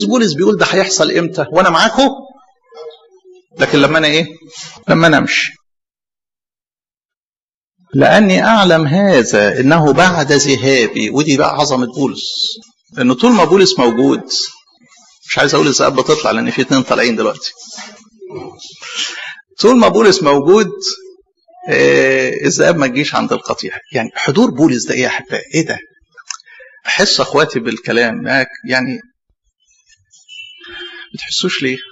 بولس بيقول ده هيحصل امتى وانا معاكم لكن لما انا ايه لما انا امشي لاني اعلم هذا انه بعد ذهابي ودي بقى عظمه بولس لانه طول ما بولس موجود مش عايز اقول الذئاب بتطلع لان في اتنين طالعين دلوقتي طول ما بولس موجود آه الذئاب ما تجيش عند القطيع يعني حضور بولس ده ايه يا احبائي ايه ده بحس اخواتي بالكلام يعني بتحسوش ليه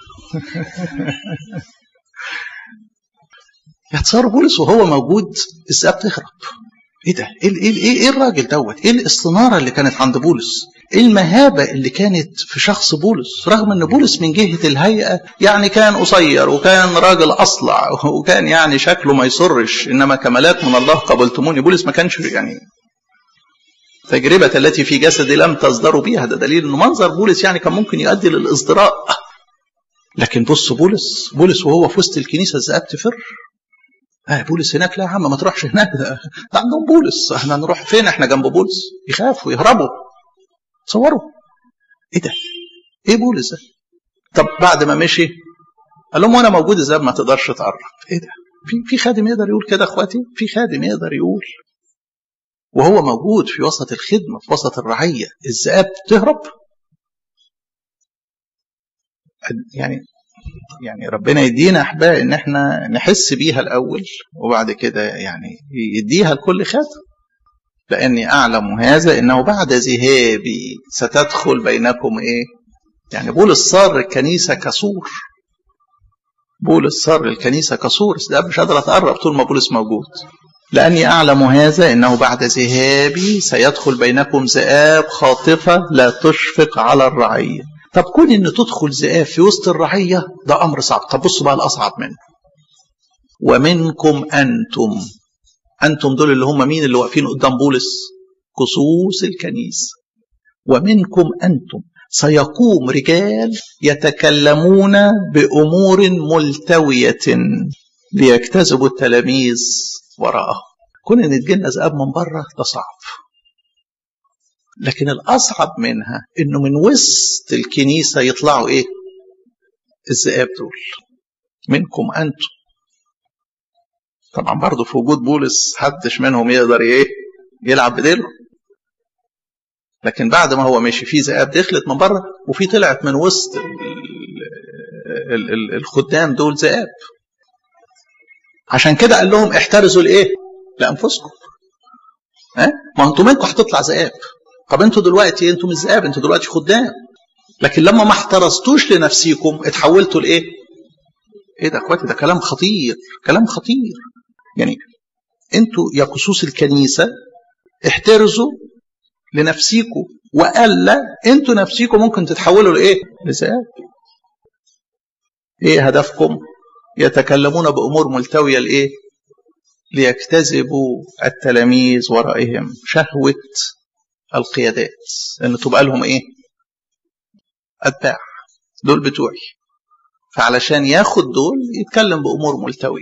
يتصور بولس وهو موجود الذئاب تهرب ايه ده ايه ايه ايه, إيه الراجل دوت ايه الاستناره اللي كانت عند بولس ايه المهابه اللي كانت في شخص بولس رغم ان بولس من جهه الهيئه يعني كان قصير وكان راجل اصلع وكان يعني شكله ما يسرش انما كمالات من الله قبلتموني بولس ما كانش يعني تجربة التي في جسدي لم تصدروا بها ده دليل انه منظر بولس يعني كان ممكن يؤدي للازدراء لكن بص بولس بولس وهو في وسط الكنيسه الذئاب تفر آه بولس هناك لا يا عم ما تروحش هناك ده, ده عندهم بولس احنا نروح فين احنا جنب بولس يخافوا يهربوا تصوروا ايه ده ايه بولس ده طب بعد ما مشي قال لهم وانا موجود الذئاب ما تقدرش تقرب ايه ده في في خادم يقدر يقول كده اخواتي في خادم يقدر يقول وهو موجود في وسط الخدمه في وسط الرعيه الذئاب تهرب يعني يعني ربنا يدينا احباء ان احنا نحس بيها الاول وبعد كده يعني يديها لكل خادم لاني اعلم هذا انه بعد ذهابي ستدخل بينكم ايه يعني بولس صار الكنيسه كسور بولس صار الكنيسه كسور ده مش قادره تقرب طول ما بولس موجود لاني اعلم هذا انه بعد ذهابي سيدخل بينكم ذئاب خاطفه لا تشفق على الرعيه طب كون ان تدخل ذئاب في وسط الرعيه ده امر صعب طب بصوا بقى الاصعب منه ومنكم انتم انتم دول اللي هم مين اللي واقفين قدام بولس كسوس الكنيسه ومنكم انتم سيقوم رجال يتكلمون بامور ملتويه ليجتذبوا التلاميذ وراءهم كون ان تجينا ذئاب من بره ده صعب لكن الأصعب منها إنه من وسط الكنيسة يطلعوا إيه؟ الذئاب دول منكم أنتم طبعا برضه في وجود بولس حدش منهم يقدر إيه؟ يلعب بديله لكن بعد ما هو مشي في ذئاب دخلت من بره وفي طلعت من وسط الخدام دول ذئاب عشان كده قال لهم احترزوا لايه؟ لانفسكم ها؟ ما انتوا منكم هتطلع ذئاب طب انتوا دلوقتي انتوا مش ذئاب انتوا دلوقتي خدام لكن لما ما احترزتوش لنفسيكم اتحولتوا لايه؟ ايه ده اخواتي ده كلام خطير كلام خطير يعني انتوا يا كسوس الكنيسه احترزوا لنفسيكم والا انتوا نفسيكم ممكن تتحولوا لايه؟ لذئاب ايه هدفكم؟ يتكلمون بامور ملتويه لايه؟ ليجتذبوا التلاميذ ورائهم شهوه القيادات ان تبقى لهم ايه اتباع دول بتوعي فعلشان ياخد دول يتكلم بامور ملتويه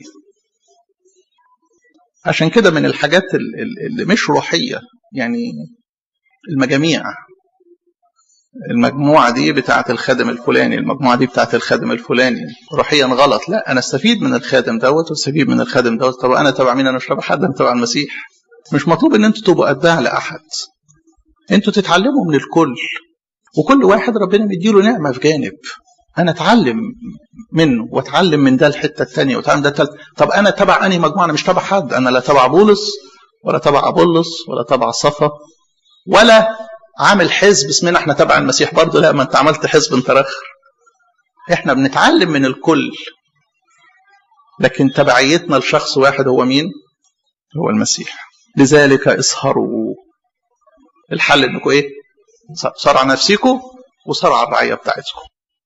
عشان كده من الحاجات اللي مش روحيه يعني المجاميع المجموعة دي بتاعة الخادم الفلاني المجموعة دي بتاعة الخادم الفلاني روحيا غلط لا أنا استفيد من الخادم دوت واستفيد من الخادم دوت طب أنا تبع مين أنا مش تبع حد أنا تبع المسيح مش مطلوب إن أنتوا تبقوا أتباع لأحد انتوا تتعلموا من الكل وكل واحد ربنا مديله نعمه في جانب انا اتعلم منه واتعلم من ده الحته الثانيه واتعلم ده الثالث طب انا تبع انهي مجموعه انا مش تبع حد انا لا تبع بولس ولا تبع ابولس ولا تبع صفا ولا عامل حزب اسمنا احنا تبع المسيح برضه لا ما انت عملت حزب انت رخر احنا بنتعلم من الكل لكن تبعيتنا لشخص واحد هو مين هو المسيح لذلك اسهروا الحل انكم ايه صار على نفسكم وصار على الرعيه بتاعتكم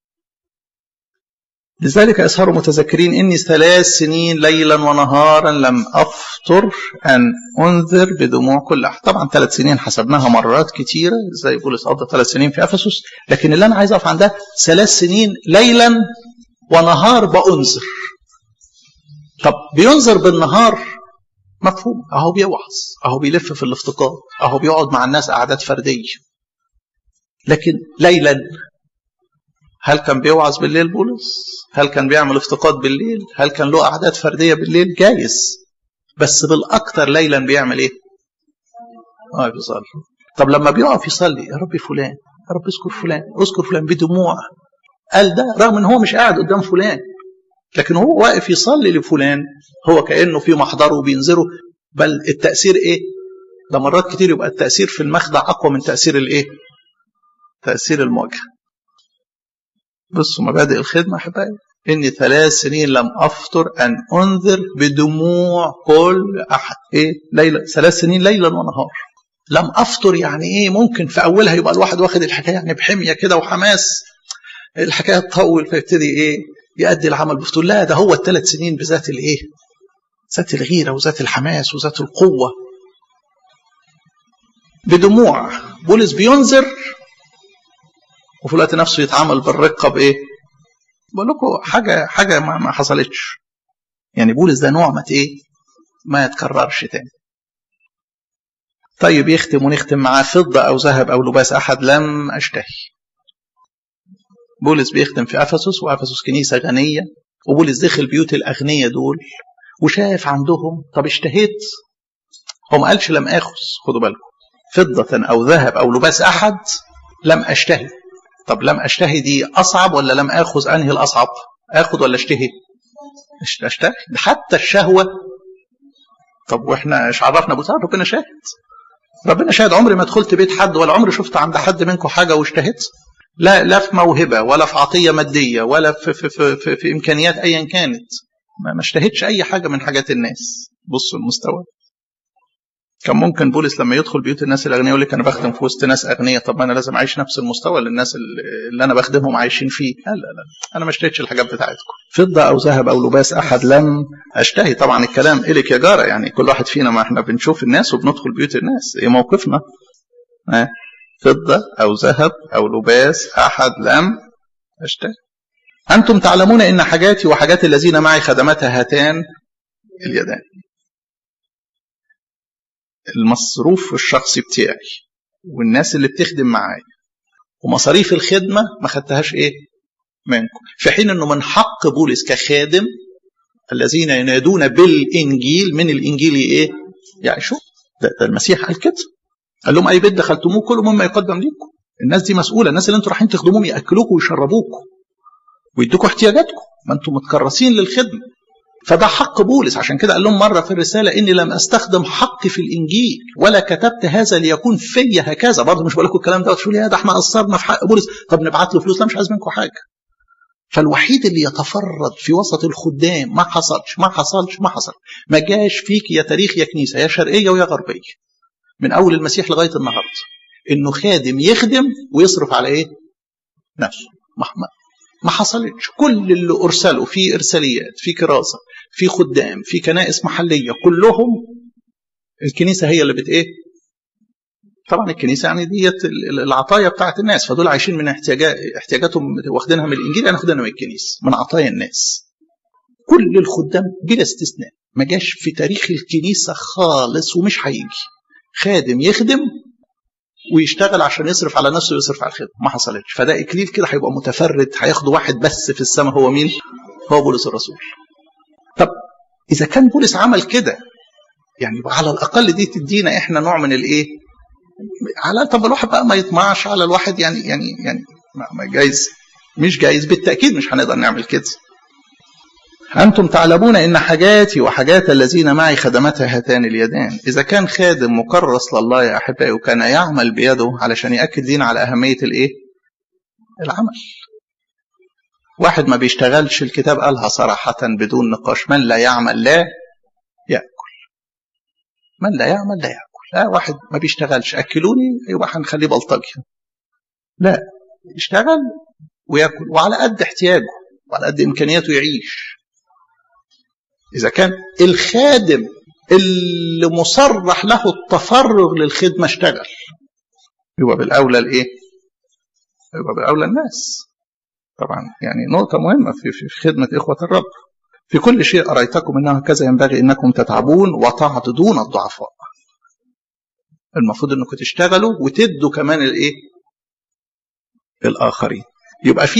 لذلك اسهروا متذكرين اني ثلاث سنين ليلا ونهارا لم افطر ان انذر بدموع كل احد طبعا ثلاث سنين حسبناها مرات كتيره زي بولس قضى ثلاث سنين في افسس لكن اللي انا عايز اقف عندها ثلاث سنين ليلا ونهار بانذر طب بينذر بالنهار مفهوم اهو بيوعظ اهو بيلف في الافتقاد اهو بيقعد مع الناس قعدات فرديه لكن ليلا هل كان بيوعظ بالليل بولس هل كان بيعمل افتقاد بالليل هل كان له أعداد فردية بالليل جايز بس بالأكثر ليلا بيعمل إيه اه بيصلي طب لما بيقف يصلي يا رب فلان يا رب اذكر فلان اذكر فلان بدموع قال ده رغم ان هو مش قاعد قدام فلان لكن هو واقف يصلي لفلان هو كانه في محضره وبينذره بل التاثير ايه ده مرات كتير يبقى التاثير في المخدع اقوى من تاثير الايه تاثير المواجهه بصوا مبادئ الخدمه احبائي اني ثلاث سنين لم افطر ان انذر بدموع كل احد ايه ليله ثلاث سنين ليلا ونهار لم افطر يعني ايه ممكن في اولها يبقى الواحد واخد الحكايه يعني بحميه كده وحماس الحكايه تطول فيبتدي ايه يؤدي العمل بفتور لا ده هو الثلاث سنين بذات الايه ذات الغيره وذات الحماس وذات القوه بدموع بولس بينذر وفي الوقت نفسه يتعامل بالرقه بايه بقول لكم حاجه حاجه ما, ما حصلتش يعني بولس ده نوع ما ايه ما يتكررش تاني طيب يختم ونختم معاه فضة أو ذهب أو لباس أحد لم أشتهي بولس بيختم في أفسس وأفسس كنيسة غنية وبولس دخل بيوت الأغنياء دول وشاف عندهم طب اشتهيت هو ما قالش لم آخذ خدوا بالكم فضة أو ذهب أو لباس أحد لم أشتهي طب لم أشتهي دي أصعب ولا لم آخذ أنهي الأصعب آخذ ولا أشتهي أشتهي حتى الشهوة طب واحنا ايش عرفنا ابو ربنا شاهد ربنا شاهد عمري ما دخلت بيت حد ولا عمري شفت عند حد منكم حاجه واشتهيت لا لا في موهبه ولا في عطيه ماديه ولا في في في, في, في امكانيات ايا كانت ما, ما اشتهيتش اي حاجه من حاجات الناس بصوا المستوى كان ممكن بولس لما يدخل بيوت الناس الاغنياء يقول لك انا بخدم في وسط ناس اغنياء طب ما انا لازم اعيش نفس المستوى اللي الناس اللي انا بخدمهم عايشين فيه لا لا لا انا ما اشتهيتش الحاجات بتاعتكم فضه او ذهب او لباس احد لم اشتهي طبعا الكلام الك يا جاره يعني كل واحد فينا ما احنا بنشوف الناس وبندخل بيوت الناس ايه موقفنا اه فضه او ذهب او لباس احد لم اشتهي انتم تعلمون ان حاجاتي وحاجات الذين معي خدمتها هاتان اليدان المصروف الشخصي بتاعي والناس اللي بتخدم معايا ومصاريف الخدمة ما خدتهاش ايه منكم في حين انه من حق بولس كخادم الذين ينادون بالانجيل من الانجيل ايه يعني شو ده, ده المسيح قال كده قال لهم اي بيت دخلتموه كل مما يقدم لكم الناس دي مسؤوله الناس اللي انتوا رايحين تخدموهم ياكلوكم ويشربوكم ويدوكوا احتياجاتكم ما انتم متكرسين للخدمه فده حق بولس عشان كده قال لهم مرة في الرسالة إني لم أستخدم حقي في الإنجيل ولا كتبت هذا ليكون في هكذا برضه مش بقول لكم الكلام ده وتقولوا يا ده احنا قصرنا في حق بولس طب نبعت له فلوس لا مش عايز منكم حاجة فالوحيد اللي يتفرد في وسط الخدام ما حصلش ما حصلش ما حصل ما جاش فيك يا تاريخ يا كنيسة يا شرقية ويا غربية من أول المسيح لغاية النهاردة إنه خادم يخدم ويصرف على إيه؟ نفسه ما حصلتش كل اللي ارسلوا في ارساليات في كراسه في خدام في كنائس محليه كلهم الكنيسه هي اللي بت ايه طبعا الكنيسه يعني ديت العطايا بتاعت الناس فدول عايشين من احتياجات احتياجاتهم واخدينها من الانجيل انا واخدينها من الكنيسه من عطايا الناس كل الخدام بلا استثناء ما جاش في تاريخ الكنيسه خالص ومش هيجي خادم يخدم ويشتغل عشان يصرف على نفسه ويصرف على الخدمه ما حصلتش فده اكليل كده هيبقى متفرد هياخده واحد بس في السماء هو مين هو بولس الرسول طب اذا كان بولس عمل كده يعني على الاقل دي تدينا احنا نوع من الايه على طب الواحد بقى ما يطمعش على الواحد يعني يعني يعني ما جايز مش جايز بالتاكيد مش هنقدر نعمل كده أنتم تعلمون إن حاجاتي وحاجات الذين معي خدمتها هاتان اليدان إذا كان خادم مكرس لله يا أحبائي وكان يعمل بيده علشان يأكد لينا على أهمية الإيه؟ العمل واحد ما بيشتغلش الكتاب قالها صراحة بدون نقاش من لا يعمل لا يأكل من لا يعمل لا يأكل لا واحد ما بيشتغلش أكلوني يبقى هنخليه بلطجي لا يشتغل ويأكل وعلى قد احتياجه وعلى قد إمكانياته يعيش إذا كان الخادم اللي مصرح له التفرغ للخدمة اشتغل يبقى بالأولى الإيه؟ يبقى بالأولى الناس طبعا يعني نقطة مهمة في, في خدمة إخوة الرب في كل شيء أريتكم أنه هكذا ينبغي أنكم تتعبون وتعضدون الضعفاء المفروض أنكم تشتغلوا وتدوا كمان الإيه؟ الآخرين يبقى في